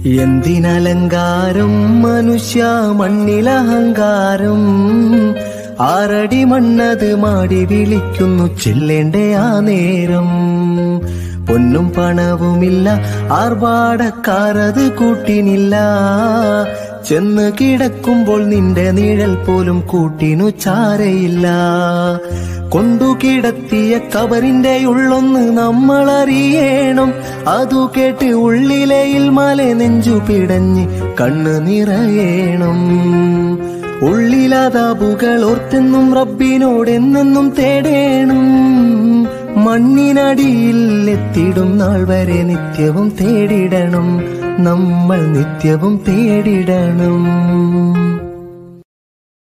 എന്തിനലങ്കാരം മനുഷ്യ മണ്ണിലഹങ്കാരം ആറടി മണ്ണത് മാടി വിളിക്കുന്നു ചെല്ലേണ്ടേ ആ നേരം പൊന്നും പണവുമില്ല ആർഭാടക്കാരത് കൂട്ടിനില്ല ചെന്ന് കിടക്കുമ്പോൾ നിന്റെ നിഴൽ പോലും കൂട്ടിനു ചാരയില്ല കൊണ്ടു കിടത്തിയ കബറിന്റെ ഉള്ളൊന്ന് നമ്മൾ അറിയണം അതു കേട്ട് ഉള്ളിലയിൽ മല നെഞ്ചു പിടഞ്ഞ് കണ്ണ് നിറയണം ഉള്ളിലതാബുകൾ ഓർത്തെന്നും റബ്ബിനോടെന്നെന്നും തേടേണം മണ്ണിനടിയിൽ എത്തിടും നാൾ വരെ നിത്യവും തേടിടണം നമ്മൾ നിത്യവും തേടിടണം